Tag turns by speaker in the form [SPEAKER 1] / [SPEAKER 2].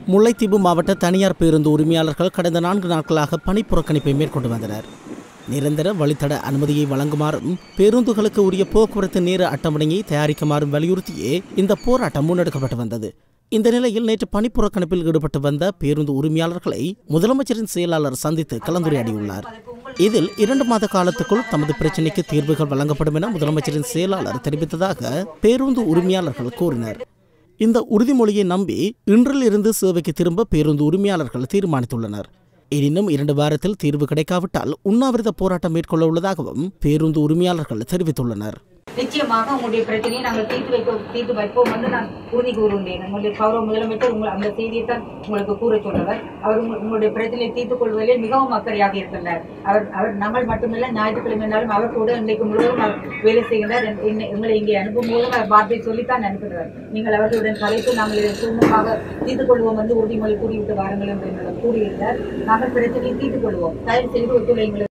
[SPEAKER 1] முல்லைத்தீவு மாவட்ட தனியார் பேருந்து உரிமையாளர்கள் கடந்த நான்கு நாட்களாக பணி புறக்கணிப்பை மேற்கொண்டு வந்தனர் நிரந்தர வழித்தட அனுமதியை வழங்குமாறும் பேருந்துகளுக்கு உரிய போக்குவரத்து நேர அட்டவணையை தயாரிக்குமாறும் வலியுறுத்தியே இந்த போராட்டம் முன்னெடுக்கப்பட்டு வந்தது இந்த நிலையில் நேற்று பணி புறக்கணிப்பில் ஈடுபட்டு வந்த பேருந்து உரிமையாளர்களை முதலமைச்சரின் செயலாளர் சந்தித்து கலந்துரையாடியுள்ளார் இதில் இரண்டு மாத காலத்துக்குள் தமது பிரச்சினைக்கு தீர்வுகள் வழங்கப்படும் என முதலமைச்சரின் செயலாளர் தெரிவித்ததாக பேருந்து உரிமையாளர்கள் கூறினர் இந்த உறுதிமொழியை நம்பி இன்றிலிருந்து சேவைக்கு திரும்ப பேருந்து உரிமையாளர்கள் தீர்மானித்துள்ளனர் எனினும் இரண்டு வாரத்தில் தீர்வு கிடைக்காவிட்டால் உண்ணாவிரத போராட்டம் மேற்கொள்ள உள்ளதாகவும் பேருந்து உரிமையாளர்கள் தெரிவித்துள்ளனர்
[SPEAKER 2] நிச்சயமாக உங்களுடைய பிரச்சனையை நாங்கள் தீர்த்து வைக்க தீர்த்து வைப்போம் என்று நான் உறுதி கூறுகின்றேன் உங்களுடைய கௌரவ முதலமைச்சர் உங்கள் அந்த செய்தியை தான் உங்களுக்கு கூற சொன்னவர் அவர் உங்க- உங்களுடைய பிரச்சனையை தீர்த்துக் கொள்வதில் மிகவும் அக்கறையாக இருக்கின்றார் அவர் அவர் நம்மள் மட்டுமல்ல ஞாயிற்றுக்கிழமை என்றாலும் அவர் கூட இன்றைக்கு முழுவதும் அவர் வேலை செய்கின்றார் என்- என்னை- எங்களை இங்கே அனுப்பும் போதும் அவர் வார்த்தை சொல்லித்தான் அனுப்புகிறார் நீங்கள் அவர்களுடன் கலைத்து நாங்கள் இதை சுமூகமாக தீர்த்துக் கொள்வோம் என்று உறுதிமொழி கூறிவிட்டு வாருங்கள் என்று என்னிடம் கூறியிருந்தார் நாங்கள் பிரச்சனையை தீர்த்துக் கொள்வோம் தயவு செய்து ஒத்துழைங்கள்